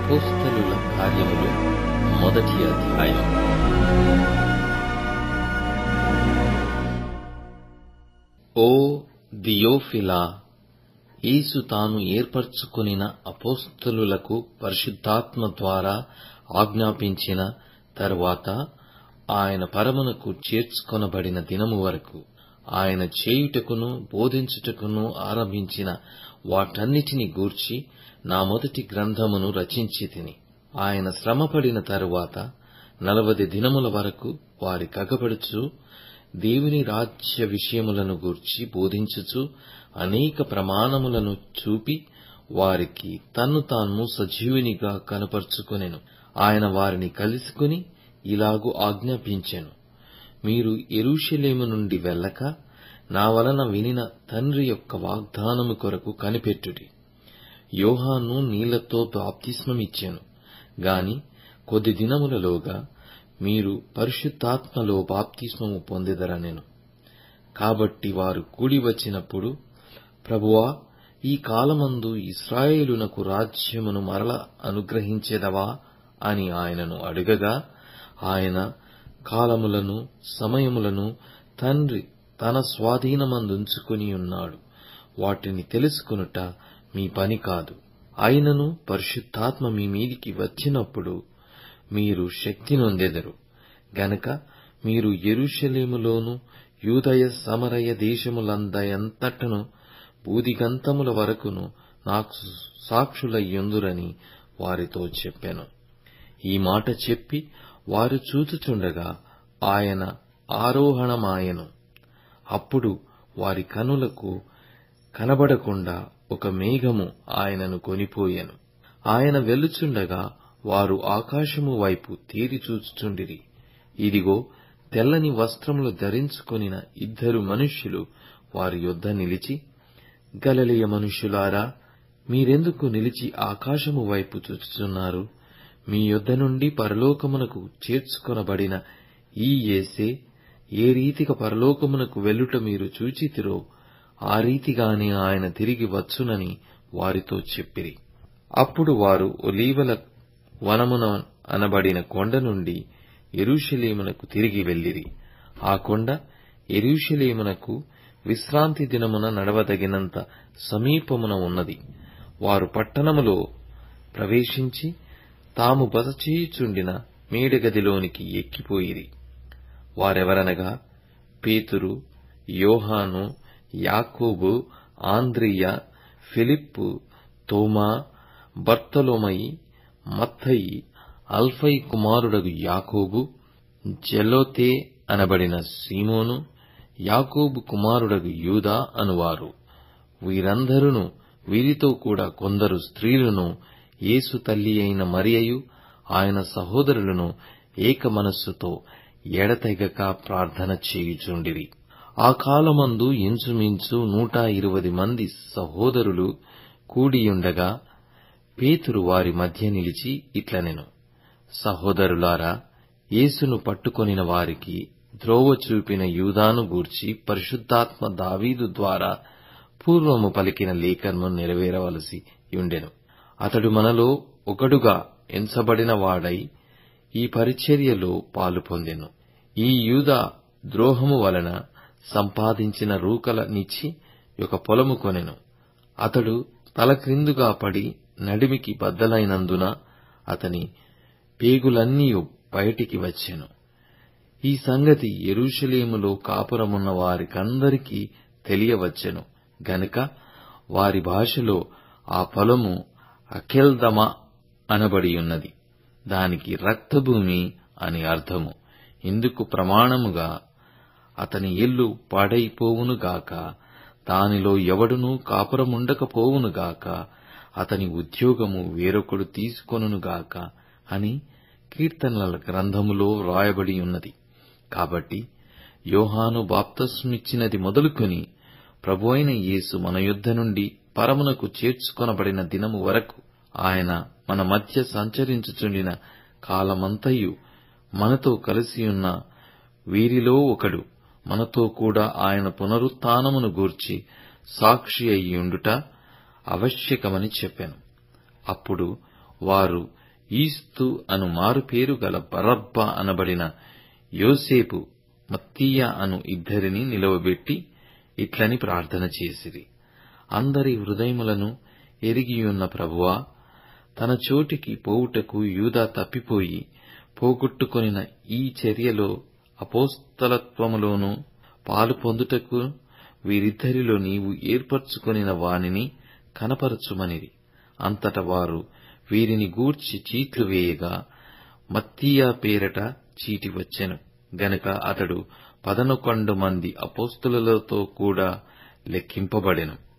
అపోస్తలుల కార్యములు మొదటి అధ్యాయం ఓ దియోఫిలా యేసు తాను ఏర్పరచుకొనిన అపోస్తలులకు పరిశుద్ధాత్మ ద్వారా ఆజ్ఞాపించిన తరువాత ఆయన పరమునకు చేర్చుకొనబడిన దినము వరకు ఆయన చేయుటకును బోధించుటకును ఆరంభించిన వాటన్నిటిని గూర్చి నా మొదటి గ్రంథమును రచించి తిని ఆయన శ్రమపడిన తరువాత నలవది దినముల వరకు వారి కగబడుచు దేవుని రాజ్య విషయములను గూర్చి బోధించుచు అనేక ప్రమాణములను చూపి వారికి తన్ను తాను సజీవునిగా కనపరుచుకొనెను ఆయన వారిని కలుసుకుని ఇలాగు ఆజ్ఞాపించెను మీరు ఎరుషలేము నుండి వెళ్ళక నా వలన వినిన తండ్రి యొక్క వాగ్దానము కొరకు కనిపెట్టుడి యోహాను నీళ్లతో బాప్తిస్మమిచ్చెను గాని కొద్ది దినములలోగా మీరు పరిశుద్ధాత్మలో బాప్తిస్మము పొందెదరనెను కాబట్టి వారు కూడి వచ్చినప్పుడు ప్రభువా ఈ కాలమందు ఇస్రాయేలునకు రాజ్యమును మరల అనుగ్రహించెదవా అని ఆయనను అడుగగా ఆయన కాలములను సమయములను తండ్రి తన స్వాధీనమందుంచుకుని ఉన్నాడు వాటిని తెలుసుకొనుట మీ పని కాదు అయినను పరిశుద్ధాత్మ మీ మీదికి వచ్చినప్పుడు మీరు శక్తి నొందెదరు గనక మీరు యెరూషలేములోను యూదయ సమరయ దేశములందయంతటను బూదిగంతముల వరకును నాకు సాక్షులయ్యుందురని వారితో చెప్పెను ఈ మాట చెప్పి వారు చూచుచుండగా ఆయన ఆరోహణమాయెను అప్పుడు వారి కనులకు కనబడకుండా ఒక మేఘము ఆయనను కొనిపోయెను ఆయన వెళ్ళుచుండగా వారు ఆకాశము వైపు తేరి చూచుచుండిరి ఇదిగో తెల్లని వస్త్రములు ధరించుకొనిన ఇద్దరు మనుష్యులు వారి యొద్ద నిలిచి గలలియ మనుష్యులారా మీరెందుకు నిలిచి ఆకాశము వైపు చూచుచున్నారు మీ యొద్ద నుండి పరలోకమునకు చేర్చుకొనబడిన ఈ యేసే ఏ రీతిగా పరలోకమునకు వెళ్ళుట మీరు చూచితిరో ఆ రీతిగానే ఆయన తిరిగి వచ్చునని వారితో చెప్పిరి అప్పుడు వారు ఒలీవల వనమున అనబడిన కొండ నుండి ఎరుషలేమునకు తిరిగి వెళ్ళిరి ఆ కొండ ఎరుషలేమునకు విశ్రాంతి దినమున నడవదగినంత సమీపమున ఉన్నది వారు పట్టణములో ప్రవేశించి తాము బస చేయుచుండిన మేడగదిలోనికి ఎక్కిపోయిరి వారెవరనగా పేతురు యోహాను యాకోబు ఆంద్రియ ఫిలిప్పు తోమా బర్తలోమయి మత్తయి అల్ఫై కుమారుడగు యాకోబు జెలోతే అనబడిన సీమోను యాకోబు కుమారుడగు యూదా అనువారు వీరందరూ వీరితో కూడా కొందరు స్త్రీలను యేసు తల్లి అయిన మరియయు ఆయన సహోదరులను ఏక మనస్సుతో ఎడతెగక ప్రార్థన చేయుచుండిరి ఆ కాలమందు ఇంచుమించు నూట ఇరువది మంది సహోదరులు కూడియుండగా పేతురు వారి మధ్య నిలిచి ఇట్లనెను సహోదరులారా యేసును పట్టుకొనిన వారికి ద్రోవ చూపిన యూదాను గూర్చి పరిశుద్ధాత్మ దావీదు ద్వారా పూర్వము పలికిన లేఖను నెరవేరవలసి యుండెను అతడు మనలో ఒకడుగా ఎంచబడిన వాడై ఈ పరిచర్యలో పాలు పొందెను ఈ యూద ద్రోహము వలన సంపాదించిన రూకలనిచ్చి ఒక పొలము కొనెను అతడు తలక్రిందుగా పడి నడిమికి బద్దలైనందున అతని పేగులన్నీ బయటికి వచ్చెను ఈ సంగతి ఎరుషలేములో కాపురమున్న వారికందరికీ తెలియవచ్చెను గనుక వారి భాషలో ఆ పొలము అకెల్దమ అనబడి ఉన్నది దానికి రక్తభూమి అని అర్థము ఇందుకు ప్రమాణముగా అతని ఇల్లు పాడైపోవునుగాక దానిలో ఎవడునూ కాపురముండకపోవునుగాక అతని ఉద్యోగము వేరొకడు తీసుకొనుగాక అని కీర్తనల గ్రంథములో వ్రాయబడి ఉన్నది కాబట్టి యోహాను బాప్తస్మిచ్చినది మొదలుకొని ప్రభు అయిన యేసు మన యుద్ధ నుండి పరమునకు చేర్చుకొనబడిన దినము వరకు ఆయన మన మధ్య సంచరించుచుండిన కాలమంతయు మనతో కలిసియున్న వీరిలో ఒకడు మనతో కూడా ఆయన పునరుత్నమును గూర్చి సాక్షి అయ్యుండుట ఆవశ్యకమని చెప్పాను అప్పుడు వారు ఈస్తు అను మారుపేరు గల బరబ్బా అనబడిన యోసేపు మత్తీయ అను ఇద్దరిని నిలవబెట్టి ఇట్లని ప్రార్థన చేసిరి అందరి హృదయములను ఎరిగియున్న ప్రభువా తన చోటికి పోవుటకు యూదా తప్పిపోయి పోగొట్టుకొనిన ఈ చర్యలో అపోస్తలత్వములోను పాలు పొందుటకు వీరిద్దరిలో నీవు ఏర్పరచుకొనిన వానిని కనపరచుమనిరి అంతట వారు వీరిని గూర్చి చీట్లు వేయగా మత్తీయ పేరట చీటి వచ్చెను గనుక అతడు పదనొకండు మంది అపోస్తలులతో కూడా లెక్కింపబడెను